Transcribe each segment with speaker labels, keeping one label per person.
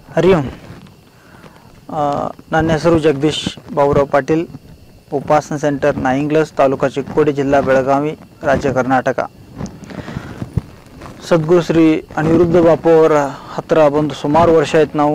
Speaker 1: ಹರಿ ಓಂ ಆ, ನನ್ನ ಹೆಸರು ಜಗದೀಶ್ ಬಾಬುರಾವ್ ಪಾಟೀಲ್ ಉಪಾಸನ ಸೆಂಟರ್ ನಾಯಿಂಗ್ಲಸ್ ತಾಲೂಕಾ ಚಿಕ್ಕೋಡಿ ಜಿಲ್ಲಾ ಬೆಳಗಾವಿ ರಾಜ್ಯ ಕರ್ನಾಟಕ ಸದ್ಗುರು ಶ್ರೀ ಅನಿರುದ್ಧ ಬಾಪು ಅವರ ಹತ್ರ ಬಂದು ಸುಮಾರು ವರ್ಷ ಆಯ್ತು ನಾವು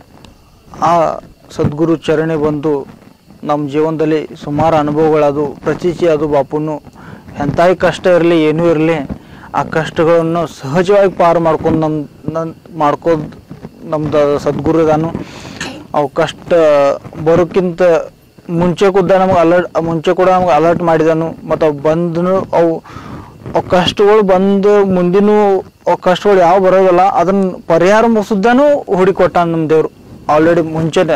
Speaker 1: ಆ ಸದ್ಗುರು ಚರಣೆ ಬಂದು ನಮ್ಮ ಜೀವನದಲ್ಲಿ ಸುಮಾರು ಅನುಭವಗಳದು ಪ್ರತೀಚಿ ಅದು ಬಾಪುನು ಎಂಥ ಕಷ್ಟ ಇರಲಿ ಏನೂ ಇರಲಿ ಆ ಕಷ್ಟಗಳನ್ನು ಸಹಜವಾಗಿ ಪಾರು ಮಾಡ್ಕೊಂಡು ನಮ್ಮ ನನ್ನ ಮಾಡ್ಕೋದು ನಮ್ದು ಸದ್ಗುರು ಇದಾನು ಅವು ಕಷ್ಟ ಬರೋಕ್ಕಿಂತ ಮುಂಚೆ ಕೂಡ ನಮಗೆ ಅಲರ್ಟ್ ಮುಂಚೆ ಕೂಡ ನಮ್ಗೆ ಅಲರ್ಟ್ ಮಾಡಿದನು ಮತ್ತು ಅವು ಬಂದನು ಅವು ಅವು ಕಷ್ಟಗಳು ಬಂದು ಮುಂದಿನ ಅವು ಕಷ್ಟಗಳು ಯಾವ ಬರೋದಲ್ಲ ಅದನ್ನ ಪರಿಹಾರ ಸುದ್ದಾನು ಹುಡಿಕೊಟ್ಟಾನ ನಮ್ಮ ದೇವ್ರು ಆಲ್ರೆಡಿ ಮುಂಚೆನೆ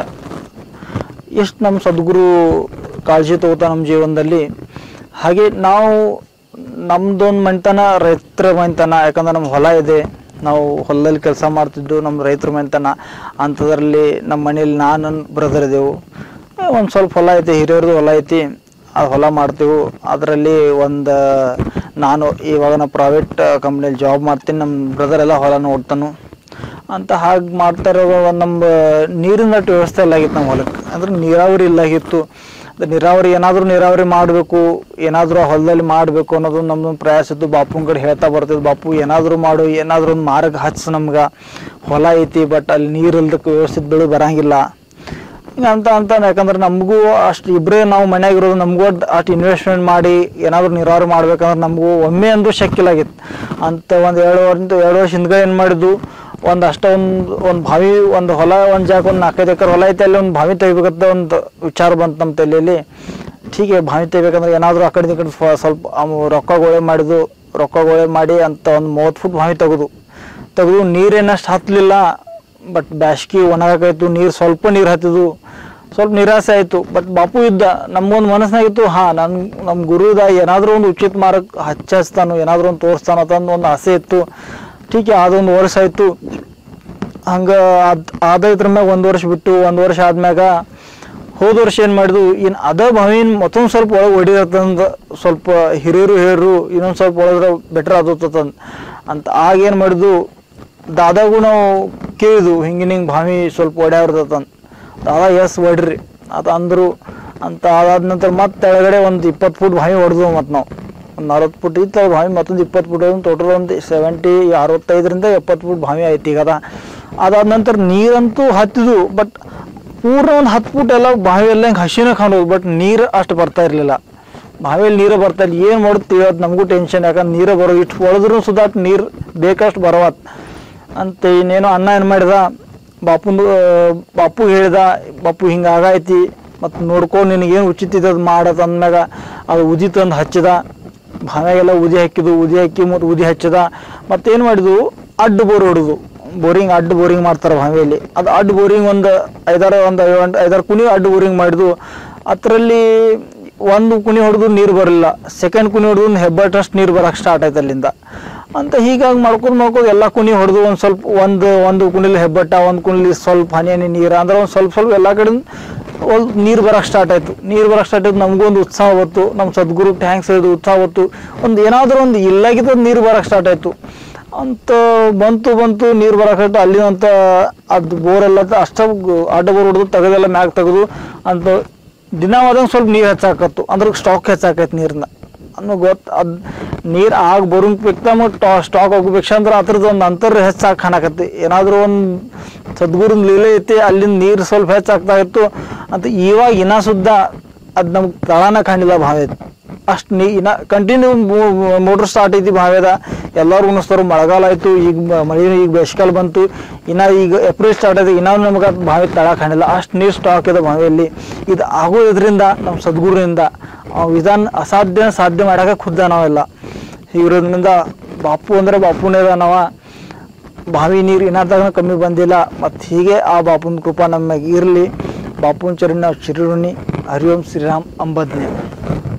Speaker 1: ಎಷ್ಟು ನಮ್ಮ ಸದ್ಗುರು ಕಾಳಜಿ ತಗೋತಾ ನಮ್ಮ ಜೀವನದಲ್ಲಿ ಹಾಗೆ ನಾವು ನಮ್ದೊಂದು ಮನೆತನ ರೈತರ ಮನೆತನ ಯಾಕಂದ್ರೆ ನಮ್ಮ ಹೊಲ ಇದೆ ನಾವು ಹೊಲದಲ್ಲಿ ಕೆಲಸ ಮಾಡ್ತಿದ್ದು ನಮ್ಮ ರೈತರ ಮನೆತನ ಅಂಥದ್ರಲ್ಲಿ ನಮ್ಮ ಮನೇಲಿ ನಾನು ನನ್ನ ಬ್ರದರ್ ಇದ್ದೆವು ಒಂದು ಸ್ವಲ್ಪ ಹೊಲ ಐತಿ ಹಿರಿಯರದು ಹೊಲ ಐತಿ ಆ ಹೊಲ ಮಾಡ್ತೀವಿ ಅದರಲ್ಲಿ ಒಂದು ನಾನು ಇವಾಗ ನಾ ಪ್ರೈವೇಟ್ ಕಂಪ್ನಿಯಲ್ಲಿ ಜಾಬ್ ಮಾಡ್ತೀನಿ ನಮ್ಮ ಬ್ರದರ್ ಎಲ್ಲ ಹೊಲ ನೋಡ್ತಾನು ಅಂತ ಹಾಗೆ ಮಾಡ್ತಾ ಇರೋ ನಮ್ಮ ನೀರಿನ ಅಷ್ಟು ವ್ಯವಸ್ಥೆ ಇಲ್ಲಾಗಿತ್ತು ನಮ್ಮ ಹೊಲಕ್ಕೆ ಅಂದ್ರೆ ನೀರಾವರಿ ಇಲ್ಲಾಗಿತ್ತು ಅದು ನೀರಾವರಿ ಏನಾದರೂ ನೀರಾವರಿ ಮಾಡಬೇಕು ಏನಾದರೂ ಹೊಲದಲ್ಲಿ ಮಾಡಬೇಕು ಅನ್ನೋದು ನಮ್ಮದೊಂದು ಪ್ರಯಾಸ ಇತ್ತು ಬಾಪುನ ಕಡೆ ಹೇಳ್ತಾ ಬರ್ತಿದ್ದು ಬಾಪು ಏನಾದರೂ ಮಾಡು ಏನಾದರೂ ಒಂದು ಮಾರ್ಗ ಹಚ್ಚ ನಮ್ಗೆ ಹೊಲ ಐತಿ ಬಟ್ ಅಲ್ಲಿ ನೀರು ಇಲ್ದಕ್ಕೆ ವ್ಯವಸ್ಥಿತ ಬೆಳೆ ಬರಂಗಿಲ್ಲ ಹಿಂಗೆ ಅಂತ ಅಂತ ಯಾಕಂದ್ರೆ ನಮಗೂ ಅಷ್ಟು ಇಬ್ಬರೇ ನಾವು ಮನ್ಯಾಗ ಇರೋದು ನಮಗೂ ಅಷ್ಟು ಇನ್ವೆಸ್ಟ್ಮೆಂಟ್ ಮಾಡಿ ಏನಾದರೂ ನೀರಾವರಿ ಮಾಡ್ಬೇಕಂದ್ರೆ ನಮಗೂ ಒಮ್ಮೆ ಅಂದ್ರೂ ಶಕ್ಕಿಲಾಗಿತ್ತು ಅಂತ ಒಂದು ಎರಡು ವರ್ಷ ಎರಡು ವರ್ಷ ಹಿಂದ್ಗಡೆ ಏನು ಮಾಡಿದ್ದು ಒಂದು ಅಷ್ಟ ಒಂದು ಒಂದು ಬಾವಿ ಒಂದು ಹೊಲ ಒಂದು ಜಾಗ ಒಂದು ನಾಲ್ಕೈದು ಎಕರೆ ಹೊಲ ಐತೆ ಅಲ್ಲಿ ಒಂದು ಬಾವಿ ತೆಗಿಬೇಕಂತ ಒಂದು ವಿಚಾರ ಬಂತು ನಮ್ಮ ತಲೆಯಲ್ಲಿ ಹೀಗೆ ಬಾವಿ ತೆಗಿಬೇಕಂದ್ರೆ ಏನಾದರೂ ಆ ಕಡೆ ಈ ಕಡೆ ಸ್ವ- ಸ್ವಲ್ಪ ಅವು ರೊಕ್ಕ ಗೋಳೆ ಮಾಡಿದ್ದು ರೊಕ್ಕ ಗೋಳೆ ಮಾಡಿ ಅಂತ ಒಂದು ಮೂವತ್ತು ಫುಟ್ ಬಾವಿ ತೆಗೆದು ತೆಗೆದು ನೀರೇನಷ್ಟು ಹತ್ತಲಿಲ್ಲ ಬಟ್ ಬ್ಯಾಸ್ಗಿ ಒಣಗಾಕಾಯ್ತು ನೀರು ಸ್ವಲ್ಪ ನೀರು ಹತ್ತಿದ್ದು ಸ್ವಲ್ಪ ನಿರಾಸೆ ಆಯಿತು ಬಟ್ ಬಾಪು ಇದ್ದ ನಮ್ಗೊಂದು ಮನಸ್ಸಿನಾಗಿತ್ತು ಹಾಂ ನನ್ನ ನಮ್ಮ ಗುರುದ ಏನಾದರೂ ಒಂದು ಉಚಿತ ಮಾರ್ಗ ಹಚ್ಚಿಸ್ತಾನು ಏನಾದರೂ ಒಂದು ತೋರಿಸ್ತಾನ ಅಂತಂದು ಒಂದು ಆಸೆ ಇತ್ತು ಟೀಕೆ ಅದೊಂದು ವರ್ಷ ಆಯಿತು ಹಂಗೆ ಅದು ಆದ ಇದ್ರ ಮ್ಯಾಗ ಒಂದು ವರ್ಷ ಬಿಟ್ಟು ಒಂದು ವರ್ಷ ಆದ್ಮ್ಯಾಗ ಹೋದ ವರ್ಷ ಏನು ಮಾಡಿದ್ವು ಇನ್ನು ಅದ ಬಾವಿನ ಮತ್ತೊಂದು ಸ್ವಲ್ಪ ಒಳಗೆ ಹೊಡಿರತ್ತಂದ ಸ್ವಲ್ಪ ಹಿರಿಯರು ಹೇಳಿರು ಇನ್ನೊಂದು ಸ್ವಲ್ಪ ಒಳದ್ರೆ ಬೆಟ್ರ್ ಆದತ್ತಂದ ಅಂತ ಆಗ ಏನು ಮಾಡಿದ್ವು ದಾದಾಗೂ ನಾವು ಕೇಳಿದ್ವು ಹಿಂಗೆ ಹಿಂಗೆ ಬಾವಿ ಸ್ವಲ್ಪ ಒಡ್ಯಾವ್ರತಂತ ದಾದಾ ಎಸ್ ಹೊಡ್ರಿ ಅದು ಅಂದರು ಅಂತ ಅದಾದ ನಂತರ ಮತ್ತೆ ಕೆಳಗಡೆ ಒಂದು ಇಪ್ಪತ್ತು ಫುಟ್ ಬಾವಿ ಹೊಡೆದ್ವು ಮತ್ತು ನಾವು ಒಂದು ನಲ್ವತ್ತು ಫುಟ್ ಇತ್ತು ಅದು ಬಾವಿ ಮತ್ತೊಂದು ಇಪ್ಪತ್ತು ಫುಟ್ ಒಂದು ಟೋಟಲ್ ಒಂದು ಸೆವೆಂಟಿ ಅರವತ್ತೈದರಿಂದ ಎಪ್ಪತ್ತು ಫುಟ್ ಬಾವಿ ಐತಿ ಈಗ ಅದ ಅದಾದ ನಂತರ ನೀರಂತೂ ಹತ್ತಿದ್ವು ಬಟ್ ಪೂರ್ಣ ಒಂದು ಹತ್ತು ಫುಟ್ ಎಲ್ಲ ಬಾವಿ ಎಲ್ಲ ಹಿಂಗೆ ಹಸಿನ ಕಾಣೋದು ಬಟ್ ನೀರು ಅಷ್ಟು ಬರ್ತಾ ಇರಲಿಲ್ಲ ಬಾವಿಯಲ್ಲಿ ನೀರು ಬರ್ತಾ ಇಲ್ಲ ಏನು ಮಾಡುತ್ತೀವಿ ಅದು ನಮಗೂ ಟೆನ್ಷನ್ ಯಾಕಂದ್ರೆ ನೀರು ಬರೋ ಇಷ್ಟು ಹೊಡೆದ್ರೂ ಸುದಾ ನೀರು ಬೇಕಷ್ಟು ಬರವತ್ ಅಂತ ಇನ್ನೇನೋ ಅನ್ನ ಏನು ಮಾಡಿದ ಬಾಪುಂದು ಬಾಪು ಹೇಳಿದ ಬಾಪು ಹಿಂಗೆ ಆಗೈತಿ ಮತ್ತು ನೋಡ್ಕೊ ನಿನಗೇನು ಉಚಿತ ಇದೆ ಅದು ಮಾಡತ್ ಅಂದ್ಮ್ಯಾಗ ಅದು ಉದಿ ತಂದು ಹಚ್ಚಿದ ಬಾವ್ಯಾಗೆಲ್ಲ ಉದಿ ಹಾಕಿದ್ದು ಉದಿ ಹಾಕಿ ಮತ್ತು ಉದಿ ಹಚ್ಚದ ಮತ್ತೇನು ಮಾಡಿದ್ವು ಅಡ್ಡ ಬೋರ್ ಹೊಡೆದು ಬೋರಿಂಗ್ ಅಡ್ಡ ಬೋರಿಂಗ್ ಮಾಡ್ತಾರೆ ಬಾವಿಯಲ್ಲಿ ಅದು ಅಡ್ಡ ಬೋರಿಂಗ್ ಒಂದು ಐದಾರು ಒಂದು ಐದು ಐದಾರು ಕುಣಿ ಅಡ್ಡ ಬೋರಿಂಗ್ ಮಾಡಿದ್ವು ಅದರಲ್ಲಿ ಒಂದು ಕುಣಿ ಹೊಡೆದು ನೀರು ಬರಲಿಲ್ಲ ಸೆಕೆಂಡ್ ಕುಣಿ ಹೊಡೆದು ಒಂದು ಹೆಬ್ಬಟ್ಟಷ್ಟು ನೀರು ಬರೋಕ್ಕೆ ಸ್ಟಾರ್ಟ್ ಆಯ್ತು ಅಲ್ಲಿಂದ ಅಂತ ಹೀಗಾಗಿ ಮಾಡ್ಕೊಂಡು ಮಾಡ್ಕೊಂಡು ಎಲ್ಲ ಕುಣಿ ಹೊಡೆದು ಒಂದು ಸ್ವಲ್ಪ ಒಂದು ಒಂದು ಕುಣಿಲಿ ಹೆಬ್ಬಟ್ಟ ಒಂದು ಕುಣಿಲಿ ಸ್ವಲ್ಪ ಹನಿ ಹನಿ ನೀರು ಅಂದ್ರೆ ಒಂದು ಸ್ವಲ್ಪ ಸ್ವಲ್ಪ ಎಲ್ಲ ಕಡೆ ಒಂದು ನೀರು ಬರೋಕ್ಕೆ ಸ್ಟಾರ್ಟ್ ಆಯಿತು ನೀರು ಬರೋಕ್ಕೆ ಸ್ಟಾರ್ಟ್ ಆಯ್ತು ನಮಗೂ ಒಂದು ಉತ್ಸಾಹ ಹೊತ್ತು ನಮ್ಮ ಸದ್ಗುರು ಟ್ಯಾಂಕ್ಸ್ ಹಿಡಿದು ಉತ್ಸಾಹ ಹೊತ್ತು ಒಂದು ಏನಾದರೂ ಒಂದು ಇಲ್ಲಾಗಿದ್ದು ನೀರು ಬರೋಕ್ಕೆ ಸ್ಟಾರ್ಟ್ ಆಯಿತು ಅಂತ ಬಂತು ಬಂತು ನೀರು ಬರೋಕೆ ಅಲ್ಲಿನಂತ ಅದು ಬೋರೆಲ್ಲ ಅಷ್ಟ ಅಡ್ಡ ಬೋರ್ ಹೊಡೆದು ತೆಗೆದೆಲ್ಲ ಮ್ಯಾಗ ತೆಗೆದು ಅಂತ ದಿನ ಹೋದಂಗೆ ಸ್ವಲ್ಪ ನೀರು ಹೆಚ್ಚಾಕತ್ತು ಅಂದ್ರೆ ಸ್ಟಾಕ್ ಹೆಚ್ಚಾಕೈತೆ ನೀರನ್ನ ಅನ್ನೋ ಗೊತ್ತು ಅದು ನೀರು ಆಗ ಬರೋಂಗ್ಬೇಕು ಮತ್ತು ಸ್ಟಾಕ್ ಹೋಗ್ಬೇಕು ಅಂದ್ರೆ ಅದ್ರದ್ದು ಒಂದು ಅಂತರ ಹೆಚ್ಚಾಗಿ ಕಾಣಕತ್ತಿ ಏನಾದರೂ ಒಂದು ಸದ್ಗುರುನ್ ಲೀಲೆ ಐತಿ ಅಲ್ಲಿಂದ ನೀರು ಸ್ವಲ್ಪ ಹೆಚ್ಚಾಗ್ತಾ ಇತ್ತು ಅಂತ ಇವಾಗ ಇನ್ನ ಸುದ್ದ ಅದು ನಮ್ಗೆ ತಳನ ಕಾಣಿಲ್ಲ ಭಾವ ಐತಿ ಅಷ್ಟು ನೀ ಇನ್ನ ಕಂಟಿನ್ಯೂ ಮೋಟ್ರ್ ಸ್ಟಾರ್ಟ್ ಐತಿ ಭಾವ್ಯದ ಎಲ್ಲರೂ ಉಣಿಸ್ತಾರೆ ಮಳೆಗಾಲ ಆಯಿತು ಈಗ ಮ- ಮಳೆ ಈಗ ಬೇಸಿಗೆಕಾಲ ಬಂತು ಇನ್ನು ಈಗ ಏಪ್ರಿಲ್ ಸ್ಟಾರ್ಟ್ ಆಯ್ತು ಇನ್ನೂ ನಮ್ಗೆ ಅದು ಬಾವಿ ತಳ ಕಾಣಿಲ್ಲ ಅಷ್ಟು ನೀರು ಸ್ಟಾಕ್ ಇದೆ ಬಾವಿಯಲ್ಲಿ ಇದು ಆಗೋದ್ರಿಂದ ನಮ್ಮ ಸದ್ಗುರುವಿಂದ ಆ ವಿಧಾನ ಅಸಾಧ್ಯ ಸಾಧ್ಯ ಮಾಡೋಕೆ ಖುದ್ದ ನಾವೆಲ್ಲ ಇರೋದ್ರಿಂದ ಬಾಪು ಅಂದರೆ ಬಾಪುನೇ ನಾವ ಬಾವಿ ನೀರು ಇನ್ನಾದಾಗ ಕಮ್ಮಿ ಬಂದಿಲ್ಲ ಮತ್ತು ಹೀಗೆ ಆ ಬಾಪುನ ಕೃಪಾ ನಮ್ಮ ಮ್ಯಾಗ್ ಇರಲಿ ಬಾಪುನ ಚರಣ ನಾವು ಚಿರುಣಿ ಹರಿ ಓಂ ಶ್ರೀರಾಮ್ ಅಂಬದ್ನೆ